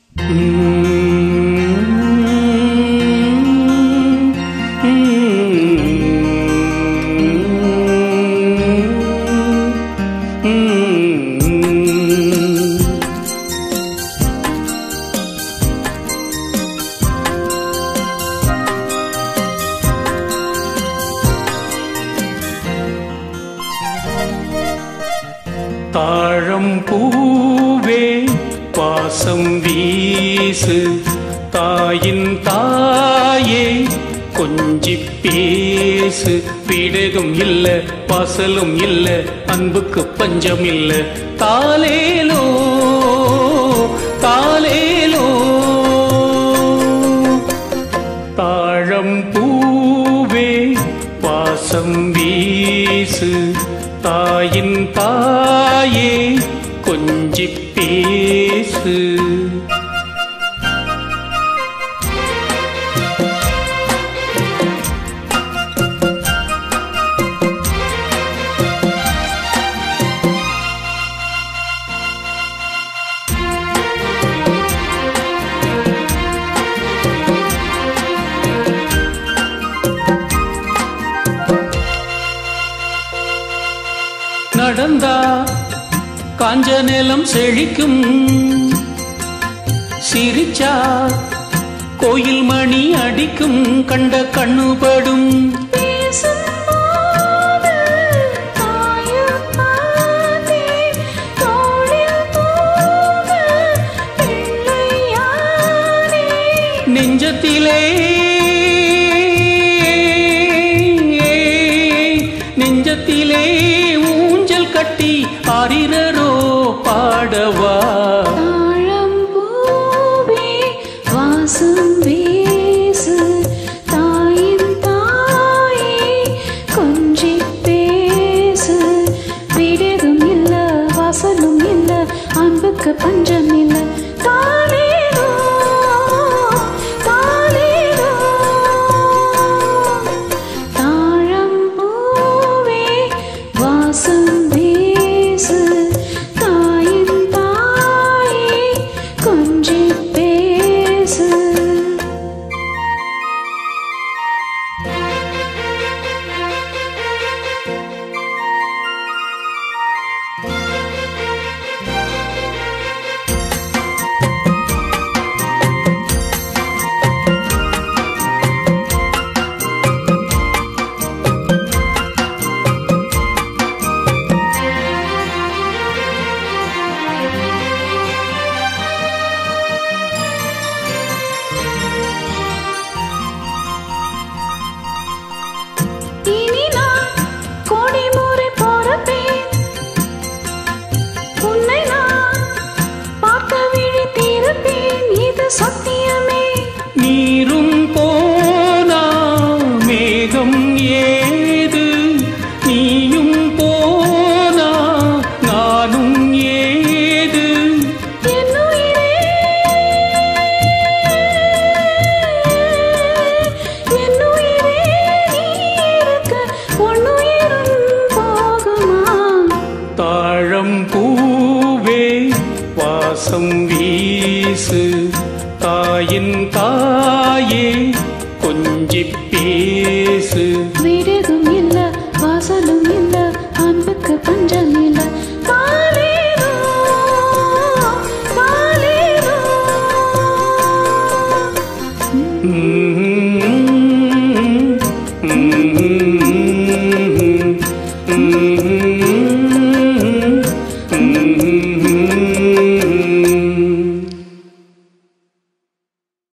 தாழம் பூவே பாசம் வீசு தாயின் தாயே கொஞ்சி பேசு பிடகும் இல்ல பாசலும் இல்ல அன்புக்கு பஞ்சம் இல்ல தாலேலோ தாலேலோ தாழம் பூவே பாசம் வீசு தாயின் தாயே கொஞ்சி பேசு நடந்தா காஞ்ச நிலம் செழிக்கும் சிரிச்சா கோயில் மணி அடிக்கும் கண்ட கண்ணுபடும் பேசும்போது தாயுமானே தோளில் தூங்க பிள்ளையானே நெஞ்சத்திலே நெஞ்சத்திலே ஊஞ்சல் கட்டி ஆரிரரோ பாடவா தாழம்பூவே வாசம் வீசு தாயின் தாயே கொஞ்சி பேசு விடகும் இல்ல வாசலும் இல்ல அன்புக்கு பஞ்சம் இல்ல தாலேரோ தாலேரோ தாழம்பூவே வாசம் வீசு தாயின் தாயே கொஞ்சி பேசு இனி நான் கோடி முறை போறப்பேன் உன்னை நான் பார்க்க விழி தீர்ப்பேன் இது சத்தியமே நீரும் போனா மேகம் ஏது நீயும் போனா நானும் ஏது என் உயிரே என் உயிரே நீ இருக்க உன்னுயிரும் போகுமா தாழம் பூவே வாசம் வீசு தாயின் தாயே கொஞ்சி பேசு விடகும் இல்ல வாசலும் இல்ல அன்புக்கு பஞ்சம் இல்ல காலேரோ காலேரோ Mm-hmm.